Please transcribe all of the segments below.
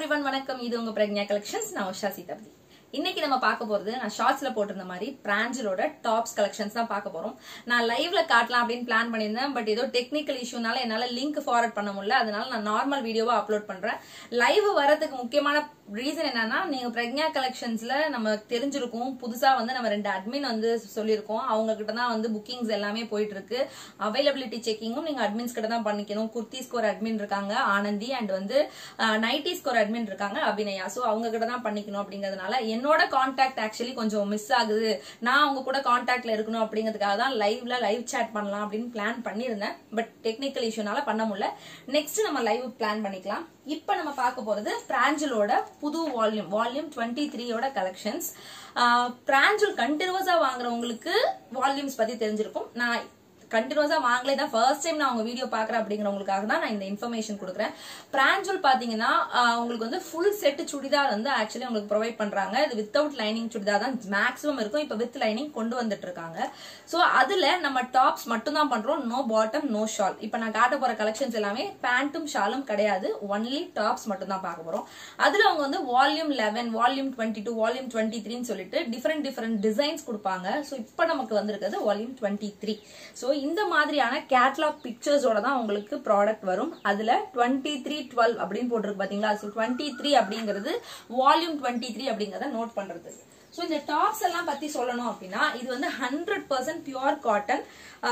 Everyone வணக்கம் இது உங்க பிரக்ஞா கலெக்ஷன்ஸ் நான் உஷா சீதாபதி இன்னைக்கு நம்ம பார்க்க போறது நான் ஷார்ட்ஸ்ல போட்டிருந்த மாதிரி பிராஞ்சலோட டாப்ஸ் கலெக்ஷன்ஸ் தான் பார்க்க போறோம் நான் லைவ்ல காட்டலாம் அப்படின்னு பிளான் பண்ணியிருந்தேன் பட் ஏதோ டெக்னிக்கல் இஷ்யூனால என்னால லிங்க் ஃபார்வர்ட் பண்ண முடியல அதனால நான் நார்மல் வீடியோவா அப்லோட் பண்றேன் லைவ் வரதுக்கு முக்கியமான ரீசன் என்னன்னா நீங்க பிரக்ஞா கலெக்ஷன்ஸ்ல நம்ம தெரிஞ்சிருக்கோம் புதுசா வந்து நம்ம ரெண்டு அட்மின் வந்து சொல்லியிருக்கோம் அவங்க கிட்ட தான் வந்து புக்கிங்ஸ் எல்லாமே போயிட்டு இருக்கு அவைலபிலிட்டி செக்கிங்கும் நீங்க அட்மின்ஸ் கிட்ட தான் பண்ணிக்கணும் குர்த்திஸ்க்கு ஒரு அட்மின் இருக்காங்க ஆனந்தி அண்ட் வந்து நைட்டிஸ்க்கு ஒரு அட்மின் இருக்காங்க அபிநயா சோ அவங்க கிட்ட தான் பண்ணிக்கணும் அப்படிங்கறதுனால என்னோட கான்டாக்ட் ஆக்சுவலி கொஞ்சம் மிஸ் ஆகுது நான் அவங்க கூட கான்டாக்ட்ல இருக்கணும் அப்படிங்கிறதுக்காக தான் லைவ்ல லைவ் சேட் பண்ணலாம் அப்படின்னு பிளான் பண்ணியிருந்தேன் பட் டெக்னிக்கல் இஷ்யூனால பண்ண முடியல நெக்ஸ்ட் நம்ம லைவ் பிளான் பண்ணிக்கலாம் இப்ப நம்ம பார்க்க போறது பிராஞ்சலோட புது வால்யூம் வால்யூம் டுவெண்ட்டி த்ரீயோட கலெக்ஷன்ஸ் பிராஞ்சல் கண்டினியூஸா வாங்குறவங்களுக்கு வால்யூம்ஸ் பத்தி தெரிஞ்சிருக்கும் நான் கண்டினியூஸா வாங்கலே தான் ஃபர்ஸ்ட் டைம் நான் உங்க வீடியோ பாக்குறேன் அப்படிங்கிறவங்களுக்காக தான் நான் இந்த இன்ஃபர்மேஷன் கொடுக்குறேன் பிராஞ்சல் பாத்தீங்கன்னா ஆஹ், உங்களுக்கு வந்து ஃபுல் செட் சுடிதார் வந்து ஆக்சுவலி உங்களுக்கு ப்ரொவைட் பண்றாங்க இது வித்தவுட் லைனிங் சுடிதார் தான் மேக்ஸிமம் இருக்கும் இப்போ வித் லைனிங் கொண்டு வந்துட்டு இருக்காங்க ஸோ அதுல நம்ம டாப்ஸ் மட்டும் தான் பண்றோம் நோ பாட்டம் நோ ஷால் இப்போ நான் காட்ட போற கலெக்ஷன்ஸ் எல்லாமே பேண்ட்டும் ஷாலும் கிடையாது ஒன்லி டாப்ஸ் மட்டும் தான் பார்க்க போறோம் அதுல அவங்க வந்து volume eleven volume twenty two volume twenty த்ரீன்னு சொல்லிட்டு டிஃப்ரெண்ட் டிஃப்ரெண்ட் டிசைன்ஸ் கொடுப்பாங்க ஸோ இப்போ நமக்கு வந்திருக்கிறது வால்யூம் டுவெண்ட்டி த்ரீ ஸோ இந்த மாதிரியான கேட்லாக் பிக்சர்ஸோட தான் உங்களுக்கு ப்ராடக்ட் வரும் அதுல டுவெண்ட்டி த்ரீ டுவெல் அப்படின்னு போட்டிருக்கு பாத்தீங்களா ஸோ டுவெண்ட்டி த்ரீ அப்படிங்கிறது வால்யூம் டுவெண்ட்டி த்ரீ அப்படிங்கறத நோட் பண்றது ஸோ இந்த டாப்ஸ் எல்லாம் பத்தி சொல்லணும் அப்படின்னா இது வந்து ஹண்ட்ரட் பர்சன்ட் பியூர் காட்டன்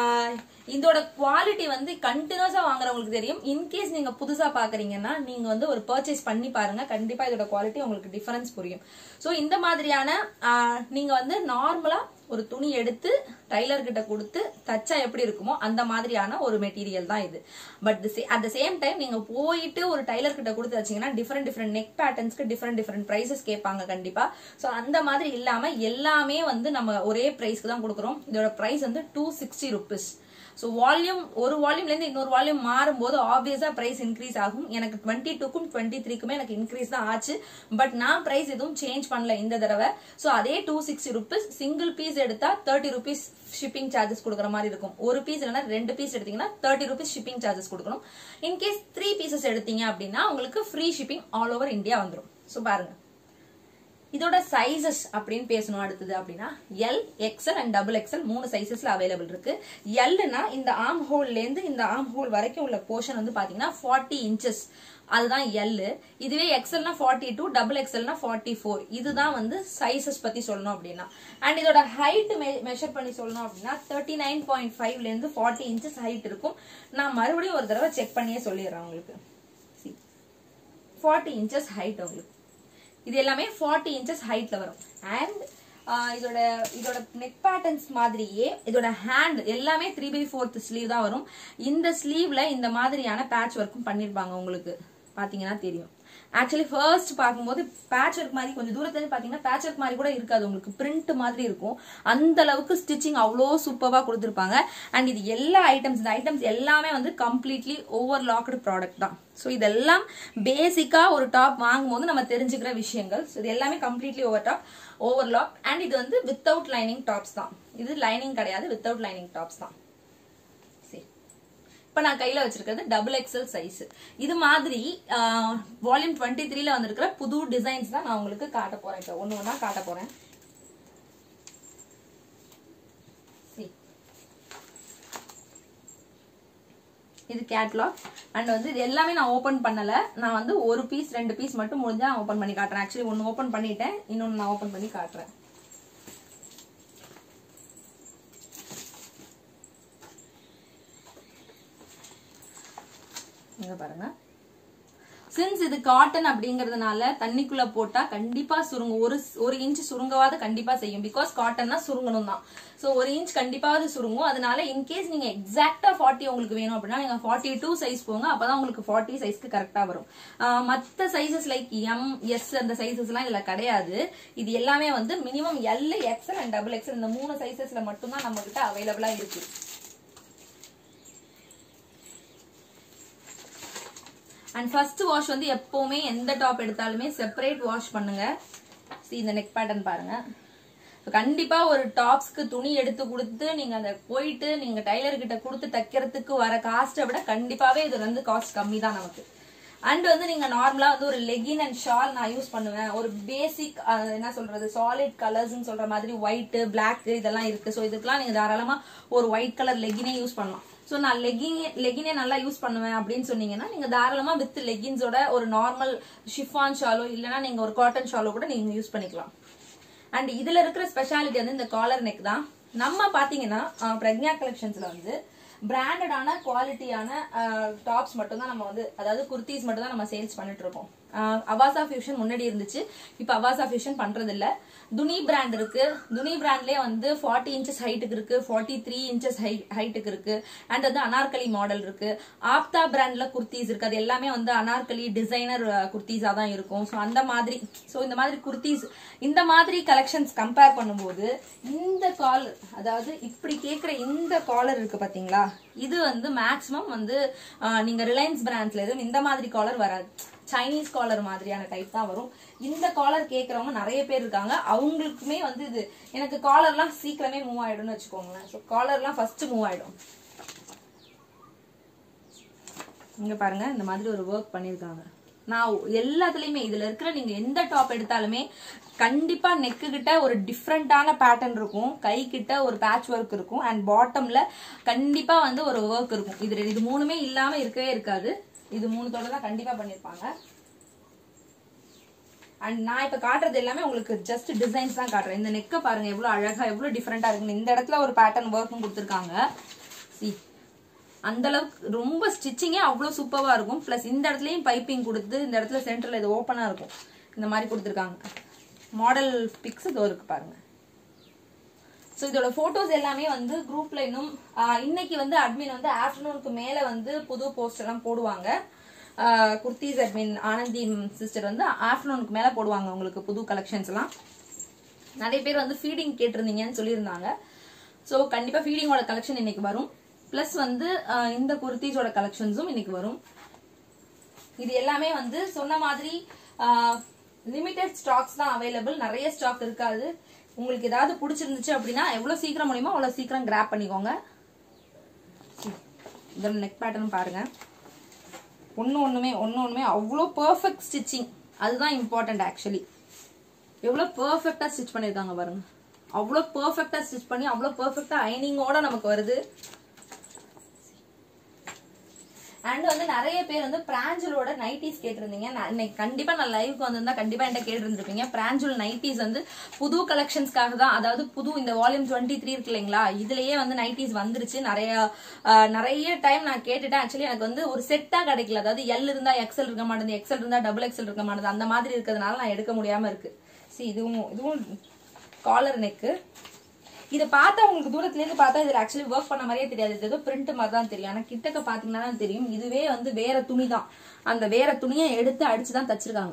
இதோட குவாலிட்டி வந்து கண்டினியூஸா வாங்குறவங்களுக்கு தெரியும் இன்கேஸ் நீங்க புதுசா பாக்குறீங்கன்னா நீங்க வந்து ஒரு பர்ச்சேஸ் பண்ணி பாருங்க கண்டிப்பா இதோட குவாலிட்டி உங்களுக்கு டிஃபரன்ஸ் புரியும் ஸோ இந்த மாதிரியான ஆஹ், நீங்க வந்து நார்மலா ஒரு துணி எடுத்து டைலர் கிட்ட கொடுத்து தச்சா எப்படி இருக்குமோ அந்த மாதிரியான ஒரு மெட்டீரியல் தான் இது but at the same time நீங்க போயிட்டு ஒரு டைலர் கிட்ட கொடுத்து வச்சீங்கன்னா டிஃப்ரெண்ட் டிஃப்ரெண்ட் நெக் பேட்டர்ன்ஸ்க்கு டிஃப்ரெண்ட் டிஃப்ரெண்ட் பிரைசஸ் கேட்பாங்க கண்டிப்பா ஸோ அந்த மாதிரி இல்லாம எல்லாமே வந்து நம்ம ஒரே பிரைஸ்க்கு தான் கொடுக்குறோம் இதோட பிரைஸ் வந்து two sixty rupees so volume ஒரு வால்யூம்ல இருந்து இன்னொரு வால்யூம் மாறும்போது ஆப்வியஸா பிரைஸ் இன்க்ரீஸ் ஆகும் எனக்கு டுவெண்ட்டி டூக்கும் டுவெண்ட்டி த்ரீக்குமே எனக்கு இன்க்ரீஸ் தான் ஆச்சு பட் நான் பிரைஸ் எதுவும் சேஞ்ச் பண்ணல இந்த தடவை ஸோ அதே two sixty rupees single piece எடுத்தா தேர்ட்டி ருபீஸ் ஷிப்பிங் சார்ஜஸ் கொடுக்குற மாதிரி இருக்கும் ஒரு பீஸ் இல்லைன்னா ரெண்டு பீஸ் எடுத்தீங்கன்னா தேர்ட்டி ருபீஸ் ஷிப்பிங் சார்ஜஸ் கொடுக்கணும் இன்கேஸ் த்ரீ பீசஸ் எடுத்தீங்க அப்படின்னா உங்களுக்கு free shipping all over India வந்துடும் ஸோ பாருங்க இதோட சைசஸ் அப்படின்னு பேசணும் அடுத்தது அப்படின்னா L XL and double XL மூணு சைசஸ்ல அவைலபிள் இருக்கு எல்னா இந்த ஆம் ஹோல்ல இருந்து இந்த ஆம் ஹோல் வரைக்கும் உள்ள போர்ஷன் வந்து பாத்தீங்கன்னா ஃபார்ட்டி இன்ச்சஸ் அதுதான் எல் இதுவே எக்ஸ்எல்னா ஃபார்ட்டி டூ டபுள் எக்ஸ்எல்னா ஃபார்ட்டி ஃபோர் இதுதான் வந்து சைசஸ் பத்தி சொல்லணும் அப்படின்னா அண்ட் இதோட ஹைட் மெஷர் பண்ணி சொல்லணும் அப்படின்னா தேர்ட்டி நைன் பாயிண்ட் ஃபைவ்ல இருந்து ஃபார்ட்டி இன்ச்சஸ் ஹைட் இருக்கும் நான் மறுபடியும் ஒரு தடவை செக் பண்ணியே சொல்லிடுறேன் உங்களுக்கு ஃபார்ட்டி இன்ச்சஸ் ஹைட் உங்களுக்கு இது எல்லாமே ஃபார்ட்டி இன்ச்சஸ் ஹைட்ல வரும் அண்ட் இதோட இதோட நெக் பேட்டர்ன்ஸ் மாதிரியே இதோட ஹேண்ட் எல்லாமே த்ரீ பை ஃபோர்த் ஸ்லீவ் தான் வரும் இந்த ஸ்லீவ்ல இந்த மாதிரியான பேட்ச் ஒர்க்கும் பண்ணிருப்பாங்க உங்களுக்கு பாத்தீங்கன்னா தெரியும் ஆக்சுவலி ஃபர்ஸ்ட் பார்க்கும்போது பேட்ச் ஒர்க் மாதிரி கொஞ்சம் தூரத்துல இருந்து பாத்தீங்கன்னா பேட்ச் ஒர்க் மாதிரி கூட இருக்காது உங்களுக்கு பிரிண்ட் மாதிரி இருக்கும் அந்த அளவுக்கு ஸ்டிச்சிங் அவ்வளோ சூப்பரா கொடுத்துருப்பாங்க அண்ட் இது எல்லா ஐட்டம்ஸ் இந்த ஐட்டம்ஸ் எல்லாமே வந்து கம்ப்ளீட்லி ஓவர் லாக்டு ப்ராடக்ட் தான் ஸோ இதெல்லாம் பேசிக்கா ஒரு டாப் வாங்கும்போது நம்ம தெரிஞ்சுக்கிற விஷயங்கள் ஸோ இது எல்லாமே completely over top over lock and இது வந்து வித்தவுட் லைனிங் டாப்ஸ் தான் இது லைனிங் கிடையாது வித்தவுட் லைனிங் டாப்ஸ் தான் சரி இப்ப நான் கையில வச்சிருக்கிறது டபுள் எக்ஸல் சைஸ் இது மாதிரி வால்யூம் டுவெண்ட்டி த்ரீல வந்திருக்கிற புது டிசைன்ஸ் தான் நான் உங்களுக்கு காட்ட போறேன் இப்ப ஒண்ணு ஒண்ணா காட்ட போறேன் See. இது கேட்லாக் அண்ட் வந்து இது எல்லாமே நான் ஓபன் பண்ணல நான் வந்து ஒரு பீஸ் ரெண்டு பீஸ் மட்டும் முடிஞ்சா ஓபன் பண்ணி காட்டுறேன் ஆக்சுவலி ஒன்னு ஓபன் பண்ணிட்டேன் இன்னொன்னு நான் ஓபன் பண்ணி காட்டுறேன் இங்க பாருங்க சின்ஸ் இது காட்டன் அப்படிங்கறதுனால தண்ணிக்குள்ள போட்டா கண்டிப்பா சுருங்கும் ஒரு ஒரு இன்ச் சுருங்கவாது கண்டிப்பா செய்யும் பிகாஸ் காட்டன்னா சுருங்கணும் தான் சோ ஒரு இன்ச் கண்டிப்பாவது சுருங்கும் அதனால இன்கேஸ் நீங்க எக்ஸாக்டா ஃபார்ட்டி உங்களுக்கு வேணும் அப்படின்னா நீங்க ஃபார்ட்டி டூ சைஸ் போங்க அப்பதான் உங்களுக்கு ஃபார்ட்டி சைஸ்க்கு கரெக்டா வரும் ஆஹ் மத்த சைசஸ் லைக் எம் எஸ் அந்த சைசஸ் எல்லாம் இதுல கிடையாது இது எல்லாமே வந்து minimum L XL and double XL இந்த மூணு சைசஸ்ல மட்டும்தான் நம்ம கிட்ட அவைலபிளா இருக்கு அண்ட் ஃபர்ஸ்ட் வாஷ் வந்து எப்பவுமே எந்த டாப் எடுத்தாலுமே செப்பரேட் வாஷ் பண்ணுங்க See, இந்த நெக் பேட்டர்ன் பாருங்க So, கண்டிப்பா ஒரு டாப்ஸ்க்கு துணி எடுத்து கொடுத்து நீங்க அதை போயிட்டு நீங்க டைலர் கிட்ட கொடுத்து தைக்கிறதுக்கு வர காஸ்ட்டை விட கண்டிப்பாவே இது வந்து காஸ்ட் கம்மி தான் நமக்கு அண்ட் வந்து நீங்க நார்மலா வந்து ஒரு லெகின் அண்ட் ஷால் நான் யூஸ் பண்ணுவேன் ஒரு பேசிக் என்ன சொல்றது சாலிட் கலர்ஸ்னு சொல்ற மாதிரி ஒயிட் பிளாக் இதெல்லாம் இருக்கு ஸோ இதுக்கெல்லாம் நீங்க தாராளமா ஒரு ஒயிட் கலர் லெகினே யூஸ் பண்ணலாம் ஸோ நான் லெகின் லெகினே நல்லா யூஸ் பண்ணுவேன் அப்படின்னு சொன்னீங்கன்னா நீங்க தாராளமா வித் லெகின்ஸோட ஒரு நார்மல் ஷிஃபான் ஷாலோ இல்லைன்னா நீங்க ஒரு காட்டன் ஷாலோ கூட நீங்க யூஸ் பண்ணிக்கலாம் அண்ட் இதுல இருக்கிற ஸ்பெஷாலிட்டி வந்து இந்த காலர் நெக் தான் நம்ம பாத்தீங்கன்னா அஹ், பிரக்ஞா கலெக்ஷன்ஸ்ல வந்து பிராண்டடான குவாலிட்டியான டாப்ஸ் மட்டும் தான் நம்ம வந்து அதாவது குர்த்திஸ் மட்டும் தான் நம்ம சேல்ஸ் பண்ணிட்டு இருக்கோம் அஹ், அவாசா ஃபியூஷன் முன்னாடி இருந்துச்சு இப்போ அவாசா ஃபியூஷன் பண்றது இல்ல துனி பிராண்ட் இருக்கு துனி பிராண்ட்லயே வந்து ஃபார்ட்டி இன்ச்சஸ் ஹைட்டுக்கு இருக்கு ஃபார்ட்டி த்ரீ இன்ச்சஸ் ஹைட்டுக்கு இருக்கு அண்ட் வந்து அனார்கலி மாடல் இருக்கு ஆப்தா பிராண்ட்ல குர்த்திஸ் இருக்கு அது எல்லாமே வந்து அனார்கலி டிசைனர் குர்த்திஸா தான் இருக்கும் ஸோ அந்த மாதிரி ஸோ இந்த மாதிரி குர்த்திஸ் இந்த மாதிரி கலெக்ஷன்ஸ் கம்பேர் பண்ணும்போது இந்த காலர் அதாவது இப்படி கேட்குற இந்த காலர் இருக்கு பாத்தீங்களா இது வந்து மேக்ஸிமம் வந்து ஆஹ், நீங்க ரிலையன்ஸ் பிராண்ட்ஸ்ல எதுவும் இந்த மாதிரி காலர் வராது சைனீஸ் காலர் மாதிரியான டைப் தான் வரும் இந்த காலர் கேட்கறவங்க நிறைய பேர் இருக்காங்க அவங்களுக்குமே வந்து இது எனக்கு காலர்லாம் சீக்கிரமே மூவ் ஆயிடும்னு வச்சுக்கோங்களேன் ஸோ காலர்லாம் ஃபர்ஸ்ட் மூவ் ஆயிடும் இங்க பாருங்க இந்த மாதிரி ஒரு ஒர்க் பண்ணிருக்காங்க நான் எல்லாத்துலயுமே இதுல இருக்கிற நீங்க எந்த டாப் எடுத்தாலுமே கண்டிப்பா நெக்கு கிட்ட ஒரு டிஃப்ரெண்டான பேட்டர்ன் இருக்கும் கை கிட்ட ஒரு பேட்ச் ஒர்க் இருக்கும் அண்ட் பாட்டம்ல கண்டிப்பா வந்து ஒரு ஒர்க் இருக்கும் இது இது மூணுமே இல்லாம இருக்கவே இருக்காது இது மூணுத்தோட தான் கண்டிப்பா பண்ணிருப்பாங்க அண்ட் நான் இப்ப காட்டுறது எல்லாமே உங்களுக்கு ஜஸ்ட் டிசைன்ஸ் தான் காட்டுறேன் இந்த நெக்க பாருங்க எவ்வளவு அழகா எவ்வளவு டிஃப்ரெண்டா இருக்குன்னு இந்த இடத்துல ஒரு பேட்டர்ன் ஒர்க்கும் கொடுத்துருக்காங்க சி அந்த அளவுக்கு ரொம்ப ஸ்டிச்சிங்கே அவ்வளோ சூப்பராக இருக்கும் ப்ளஸ் இந்த இடத்துலையும் பைப்பிங் கொடுத்து இந்த இடத்துல சென்டரில் இது ஓப்பனாக இருக்கும் இந்த மாதிரி கொடுத்துருக்காங்க மாடல் பிக்ஸ் இதோ இருக்கு பாருங்க ஸோ இதோட ஃபோட்டோஸ் எல்லாமே வந்து குரூப்ல இன்னும் ஆஹ், இன்னைக்கு வந்து அட்மின் வந்து ஆஃப்டர்நூனுக்கு மேலே வந்து புது போஸ்ட் எல்லாம் போடுவாங்க ஆஹ், குர்த்திஸ் அட்மின் ஆனந்தி சிஸ்டர் வந்து ஆஃப்டர்நூனுக்கு மேலே போடுவாங்க உங்களுக்கு புது கலெக்ஷன்ஸ் எல்லாம் நிறைய பேர் வந்து ஃபீடிங் கேட்டிருந்தீங்கன்னு சொல்லியிருந்தாங்க ஸோ கண்டிப்பாக ஃபீடிங்கோட கலெக்ஷன் இன்னைக்கு வரும் ப்ளஸ் வந்து ஆஹ், இந்த குர்த்திஸோட கலெக்ஷன்ஸும் இன்னைக்கு வரும் இது எல்லாமே வந்து சொன்ன மாதிரி லிமிடெட் ஸ்டாக்ஸ் தான் அவைலபிள் நிறைய ஸ்டாக் இருக்காது உங்களுக்கு ஏதாவது பிடிச்சிருந்துச்சு அப்படின்னா எவ்வளவு சீக்கிரம் முடியுமோ அவ்வளவு சீக்கிரம் கிராப் பண்ணிக்கோங்க இதோட நெக் பேட்டர்ன் பாருங்க ஒன்று ஒன்றுமே ஒன்று ஒன்றுமே அவ்வளோ பர்ஃபெக்ட் ஸ்டிச்சிங் அதுதான் இம்பார்ட்டன்ட் ஆக்சுவலி எவ்வளோ பர்ஃபெக்டாக ஸ்டிச் பண்ணியிருக்காங்க பாருங்க அவ்வளோ பர்ஃபெக்டாக ஸ்டிச் பண்ணி அவ்வளோ பர்ஃபெக்டாக ஐனிங்கோட நமக்கு வருது அண்ட் வந்து நிறைய பேர் வந்து பிராஞ்சலோட நைட்டிஸ் கேட்டிருந்தீங்க நான் இன்னைக்கு கண்டிப்பா நான் லைவ்க்கு வந்திருந்தா கண்டிப்பா என்கிட்ட கேட்டிருந்திருப்பீங்க பிராஞ்சல் நைட்டிஸ் வந்து புது கலெக்ஷன்ஸ்க்காக தான் அதாவது புது இந்த வால்யூம் டுவெண்ட்டி த்ரீ இருக்கு இல்லைங்களா இதுலயே வந்து நைட்டிஸ் வந்துருச்சு நிறைய ஆஹ், நிறைய டைம் நான் கேட்டுட்டேன் ஆக்சுவலி எனக்கு வந்து ஒரு செட்டா கிடைக்கல அதாவது எல் இருந்தா எக்ஸல் இருக்க மாட்டேங்குது எக்ஸல் இருந்தா டபுள் எக்ஸல் இருக்க மாட்டேங்குது அந்த மாதிரி இருக்கிறதுனால நான் எடுக்க முடியாம இருக்கு சி இதுவும் இதுவும் காலர் நெக்கு இதை பார்த்தா உங்களுக்கு தூரத்துல இருந்து பார்த்தா இதுல ஆக்சுவலி ஒர்க் பண்ண மாதிரியே தெரியாது இது ஏதோ பிரிண்ட் மாதிரி தான் தெரியும் ஆனா கிட்டக்க பாத்தீங்கன்னா தான் தெரியும் இதுவே வந்து வேற துணி தான் அந்த வேற துணியை எடுத்து அடிச்சு தான் தச்சிருக்காங்க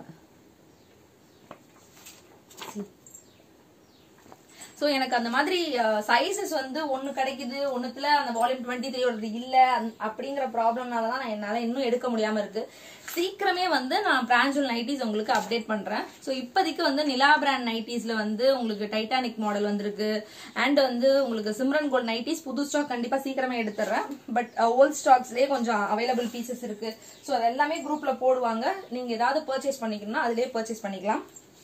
சோ எனக்கு அந்த மாதிரி சைஸஸ் வந்து ஒன்னு கிடைக்குது ஒண்ணுத்துல அந்த வால்யூம் டுவெண்ட்டி த்ரீ இல்ல அந்த- அப்படிங்கிற ப்ராப்ளம்னால தான் நான் என்னால இன்னும் எடுக்க முடியாம இருக்கு சீக்கிரமே வந்து நான் பிராஞ்சல் நைட்டிஸ் உங்களுக்கு அப்டேட் பண்றேன் சோ இப்போதைக்கு வந்து நிலா பிராண்ட் நைட்டிஸ்ல வந்து உங்களுக்கு டைட்டானிக் மாடல் வந்திருக்கு அண்ட் வந்து உங்களுக்கு சிம்ரன் கோல்ட் நைட்டிஸ் புது ஸ்டாக் கண்டிப்பா சீக்கிரமே எடுத்துறேன் பட் ஓல்ட் ஸ்டாக்ஸ்லயே கொஞ்சம் அவைலபிள் பீசஸ் இருக்கு சோ அது எல்லாமே குரூப்ல போடுவாங்க நீங்க ஏதாவது பர்ச்சேஸ் பண்ணிக்கணும்னா அதுலயே பர்ச்சேஸ் பண்ணிக்கலாம்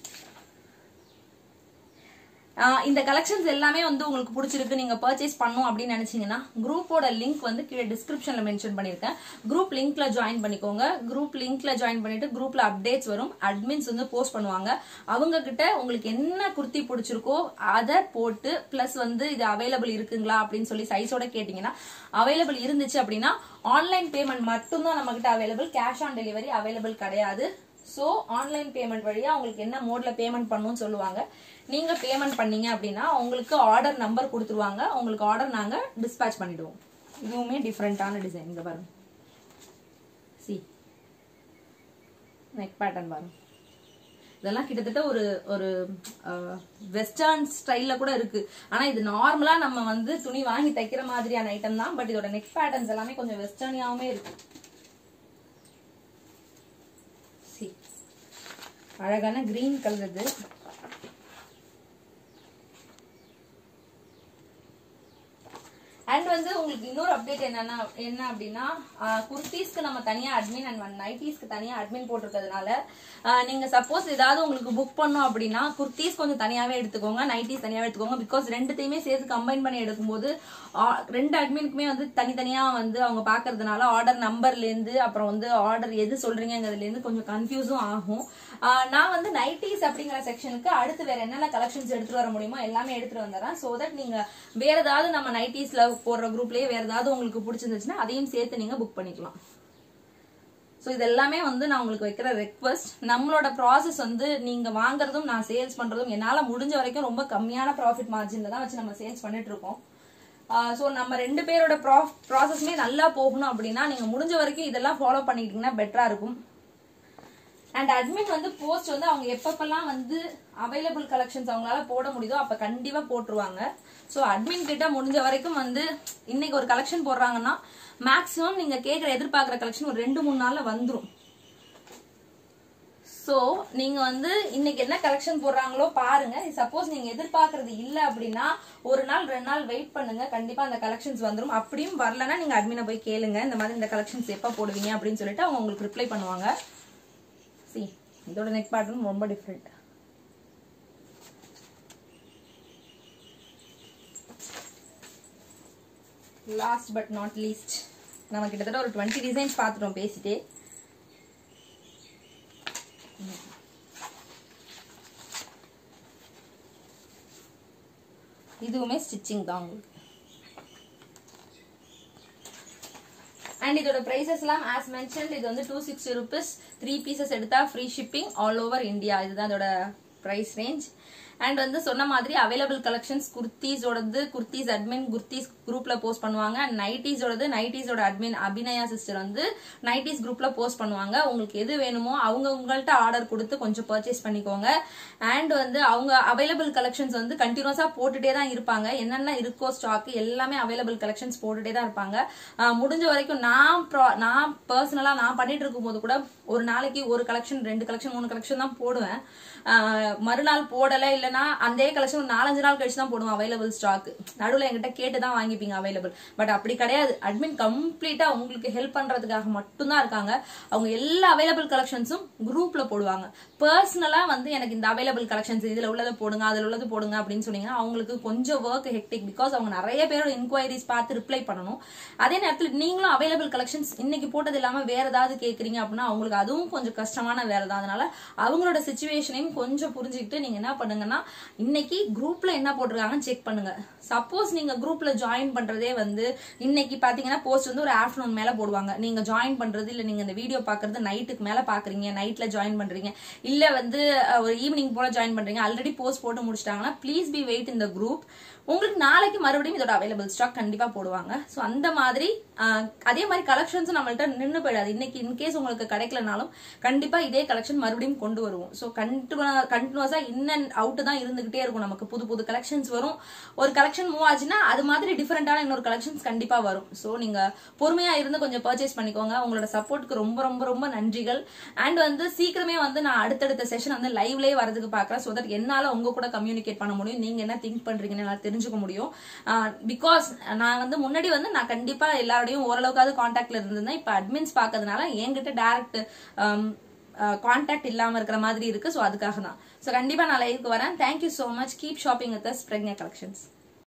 ஆஹ் இந்த கலெக்ஷன்ஸ் எல்லாமே வந்து உங்களுக்கு பிடிச்சிருக்கு நீங்க பர்ச்சேஸ் பண்ணும் அப்படின்னு நினைச்சீங்கன்னா குரூப்போட லிங்க் வந்து கீழே டிஸ்கிரிப்ஷன்ல மென்ஷன் பண்ணிருக்கேன் குரூப் லிங்க்ல ஜாயின் பண்ணிக்கோங்க குரூப் லிங்க்ல ஜாயின் பண்ணிட்டு குரூப்ல அப்டேட்ஸ் வரும் அட்மின்ஸ் வந்து போஸ்ட் பண்ணுவாங்க அவங்க கிட்ட உங்களுக்கு என்ன குர்த்தி பிடிச்சிருக்கோ அதை போட்டு பிளஸ் வந்து இது அவைலபிள் இருக்குங்களா அப்படின்னு சொல்லி சைஸோட கேட்டீங்கன்னா அவைலபிள் இருந்துச்சு அப்படின்னா ஆன்லைன் பேமெண்ட் மட்டும்தான் நம்ம கிட்ட available cash on delivery available கிடையாது ஸோ ஆன்லைன் பேமெண்ட் வழியா உங்களுக்கு என்ன மோட்ல பேமெண்ட் பண்ணணும்னு சொல்லுவாங்க நீங்க பேமெண்ட் பண்ணீங்க அப்படின்னா உங்களுக்கு ஆர்டர் நம்பர் கொடுத்துருவாங்க உங்களுக்கு ஆர்டர் நாங்க டிஸ்பேச் பண்ணிடுவோம் இதுவுமே டிஃப்ரெண்டான டிசைன் இந்த பாருங்க சி நெக் பேட்டர்ன் பாருங்க இதெல்லாம் கிட்டத்தட்ட ஒரு ஒரு வெஸ்டர்ன் ஸ்டைல்ல கூட இருக்கு ஆனா இது நார்மலா நம்ம வந்து துணி வாங்கி தைக்கிற மாதிரியான ஐட்டம் தான் பட் இதோட நெக் பேட்டர்ன்ஸ் எல்லாமே கொஞ்சம் வெஸ்டர்னியாவுமே இருக்கு See. அழகான கிரீன் கலர் இது அண்ட் வந்து உங்களுக்கு இன்னொரு அப்டேட் என்னன்னா என்ன அப்படின்னா குர்த்திஸ்க்கு நம்ம தனியா அட்மின் அண்ட் நைட்டிஸ்க்கு தனியா அட்மின் போட்டிருக்கிறதுனால ஆஹ் நீங்க சப்போஸ் ஏதாவது உங்களுக்கு புக் பண்ணோம் அப்படின்னா குர்த்திஸ் கொஞ்சம் தனியாவே எடுத்துக்கோங்க நைட்டிஸ் தனியாவே எடுத்துக்கோங்க பிகாஸ் ரெண்டுத்தையுமே சேர்த்து கம்பைன் பண்ணி எடுக்கும்போது ஆ- ரெண்டு அட்மினுக்குமே வந்து தனித்தனியா வந்து அவங்க பாக்குறதுனால ஆர்டர் நம்பர்ல இருந்து அப்புறம் வந்து ஆர்டர் எது சொல்றீங்கிறதுல இருந்து கொஞ்சம் கன்ஃபியூஸும் ஆகும் ஆஹ் நான் வந்து நைட்டிஸ் அப்படிங்கிற செக்ஷனுக்கு அடுத்து வேற என்னென்ன கலெக்ஷன்ஸ் எடுத்துட்டு வர முடியுமோ எல்லாமே எடுத்துட்டு வந்துடுறேன் சோ தட் நீங்க வேற ஏதாவது நம்ம நைட்டிஸ்ல போடுற குரூப்லயே வேற ஏதாவது உங்களுக்கு பிடிச்சிருந்துச்சுன்னா அதையும் சேர்த்து நீங்க புக் பண்ணிக்கலாம் ஸோ இது எல்லாமே வந்து நான் உங்களுக்கு வைக்கிற ரெக்வஸ்ட் நம்மளோட ப்ராசஸ் வந்து நீங்க வாங்குறதும் நான் சேல்ஸ் பண்றதும் என்னால முடிஞ்ச வரைக்கும் ரொம்ப கம்மியான ப்ராஃபிட் மார்ஜின்ல தான் வச்சு நம்ம சேல்ஸ் பண்ணிட்டு இருக்கோம் ஸோ நம்ம ரெண்டு பேரோட ப்ராசஸ்மே நல்லா போகணும் அப்படின்னா நீங்க முடிஞ்ச வரைக்கும் இதெல்லாம் ஃபாலோ பண்ணிக்கிட்டீங்கன்னா பெட்டரா இருக்கும் அண்ட் அட்மின் வந்து போஸ்ட் வந்து அவங்க எப்பப்பெல்லாம் வந்து அவைலபிள் கலெக்ஷன்ஸ் அவங்களால போட முடியுதோ அப்ப கண்டிப்பா போட்டுருவாங்க ஸோ அட்மின் கிட்ட முடிஞ்ச வரைக்கும் வந்து இன்னைக்கு ஒரு கலெக்ஷன் போடுறாங்கன்னா மேக்ஸிமம் நீங்க கேட்குற எதிர்பார்க்குற கலெக்ஷன் ஒரு ரெண்டு மூணு நாள்ல வந்துரும் சோ நீங்க வந்து இன்னைக்கு என்ன கலெக்ஷன் போடுறாங்களோ பாருங்க சப்போஸ் நீங்க எதிர்பார்க்கறது இல்ல அப்படின்னா ஒரு நாள் ரெண்டு நாள் வெயிட் பண்ணுங்க கண்டிப்பா அந்த கலெக்ஷன்ஸ் வந்துரும் அப்படியும் வரலன்னா நீங்க அட்மினை போய் கேளுங்க இந்த மாதிரி இந்த கலெக்ஷன்ஸ் எப்ப போடுவீங்க அப்படின்னு சொல்லிட்டு அவங்க உங்களுக்கு ரிப்ளை பண்ணுவாங்க சி இதோட நெக் பேட்டர்ன் ரொம்ப different last but not least நம்ம கிட்டத்தட்ட ஒரு டுவெண்ட்டி டிசைன்ஸ் பார்த்துட்டோம் பேசிட்டே இதுவுமே ஸ்டிச்சிங் தான் உங்களுக்கு அண்ட் இதோட பிரைசஸ் எல்லாம் ஆஸ் மென்ஷன்ட் இது வந்து two sixty rupees three pieces எடுத்தா free shipping all over India இதுதான் இதோட பிரைஸ் ரேஞ்ச் அண்ட் வந்து சொன்ன மாதிரி அவைலபிள் கலெக்ஷன்ஸ் குர்த்திஸோடது குர்த்திஸ் அட்மின் குர்த்திஸ் குரூப்ல போஸ்ட் பண்ணுவாங்க அண்ட் நைட்டிஸோடது நைட்டிஸோட அட்மின் அபிநயா சிஸ்டர் வந்து நைட்டிஸ் குரூப்ல போஸ்ட் பண்ணுவாங்க உங்களுக்கு எது வேணுமோ அவங்க உங்கள்ட்ட ஆர்டர் கொடுத்து கொஞ்சம் பர்ச்சேஸ் பண்ணிக்கோங்க அண்ட் வந்து அவங்க அவைலபிள் கலெக்ஷன்ஸ் வந்து கண்டினியூஸா போட்டுட்டே தான் இருப்பாங்க என்னென்ன இருக்கோ ஸ்டாக் எல்லாமே அவைலபிள் கலெக்ஷன்ஸ் போட்டுட்டே தான் இருப்பாங்க ஆஹ் முடிஞ்ச வரைக்கும் நான் pro- நான் பர்சனலா நான் பண்ணிட்டு இருக்கும்போது கூட ஒரு நாளைக்கு ஒரு கலெக்ஷன் ரெண்டு கலெக்ஷன் மூணு கலெக்ஷன் தான் போடுவேன் ஆஹ் மறுநாள் போடல இல்லைன்னா அந்த கலெக்ஷன் ஒரு நாலஞ்சு நாள் கழிச்சு தான் போடுவேன் அவைலபிள் ஸ்டாக் நடுவில் என்கிட்ட கேட்டு தான் வாங்கிப்பீங்க அவைலபிள் பட் அப்படி கிடையாது அட்மின் கம்ப்ளீட்டா உங்களுக்கு ஹெல்ப் பண்றதுக்காக மட்டும்தான் இருக்காங்க அவங்க எல்லா அவைலபிள் கலெக்ஷன்ஸும் குரூப்ல போடுவாங்க பர்சனலா வந்து எனக்கு இந்த அவைலபிள் கலெக்ஷன்ஸ் இதுல உள்ளதை போடுங்க அதுல உள்ளது போடுங்க அப்படின்னு சொன்னீங்கன்னா அவங்களுக்கு கொஞ்சம் ஒர்க் ஹெக்டிக் பிகாஸ் அவங்க நிறைய பேரோட இன்கொயரிஸ் பார்த்து ரிப்ளை பண்ணணும் அதே நேரத்தில் நீங்களும் அவைலபிள் கலெக்ஷன்ஸ் இன்னைக்கு போட்டது இல்லாம வேற ஏதாவது கேக்குறீங்க அப்படின்னா அவங்களுக்கு அதுவும் கொஞ்சம் கஷ்டமான வேலை தான் அதனால அவங்களோட சுச்சுவேஷனையும் கொஞ்சம் புரிஞ்சுக்கிட்டு நீங்க என்ன பண்ணுங்கன்னா இன்னைக்கு குரூப்ல என்ன போட்டிருக்காங்கன்னு செக் பண்ணுங்க சப்போஸ் நீங்க குரூப்ல ஜாயின் பண்றதே வந்து இன்னைக்கு பாத்தீங்கன்னா போஸ்ட் வந்து ஒரு ஆஃப்டர்நூன் மேல போடுவாங்க நீங்க ஜாயின் பண்றது இல்ல நீங்க இந்த வீடியோ பாக்குறது நைட்டுக்கு மேல பாக்குறீங்க நைட்ல ஜாயின் பண்றீங்க இல்ல வந்து அஹ், ஒரு ஈவினிங் போல ஜாயின் பண்றீங்க ஆல்ரெடி போஸ்ட் போட்டு முடிச்சிட்டாங்கன்னா ப்ளீஸ் பி வெயிட் இந்த குரூப் உங்களுக்கு நாளைக்கு மறுபடியும் இதோட அவைலபிள் ஸ்டாக் கண்டிப்பா போடுவாங்க ஸோ அந்த மாதிரி ஆஹ், அதே மாதிரி கலெக்ஷன்ஸ் நம்மள்ட்ட நின்று போயிடாது இன்னைக்கு இன்கேஸ் உங்களுக்கு கிடைக்கலனாலும் கண்டிப்பா இதே கலெக்ஷன் மறுபடியும் கொண்டு வருவோம் ஸோ கண்டினியூ கண்டினியூஸா இன் அண்ட் அவுட் தான் இருந்துகிட்டே இருக்கும் நமக்கு புது புது கலெக்ஷன்ஸ் வரும் ஒரு கலெக்ஷன் மூவ் ஆச்சுன்னா அது மாதிரி டிஃபரெண்டான இன்னொரு கலெக்ஷன்ஸ் கண்டிப்பா வரும் ஸோ நீங்க பொறுமையா இருந்து கொஞ்சம் பர்ச்சேஸ் பண்ணிக்கோங்க உங்களோட சப்போர்ட்டுக்கு ரொம்ப ரொம்ப ரொம்ப நன்றிகள் அண்ட் வந்து சீக்கிரமே வந்து நான் அடுத்தடுத்த செஷன் வந்து லைவ்லயே வரதுக்கு பாக்குறேன் ஸோ தட் என்னால உங்க கூட கம்யூனிகேட் பண்ண முடியும் நீங்க என்ன திங்க் பண்றீங்கன்னு என்னால தெரிஞ்சுக்க முடியும் பிகாஸ் நான் வந்து முன்னாடி வந்து நான் கண்டிப்பா எல்லாரோடையும் ஓரளவுக்காவது கான்டாக்ட்ல இருந்திருந்தேன் இப்ப அட்மின்ஸ் பாக்கிறதுனால என்கிட்ட டேரக்ட் கான்டாக்ட் இல்லாம இருக்கிற மாதிரி இருக்கு ஸோ அதுக்காக தான் ஸோ கண்டிப்பா நான் லைவ்க்கு வரேன் thank you so much keep shopping with Pragya collections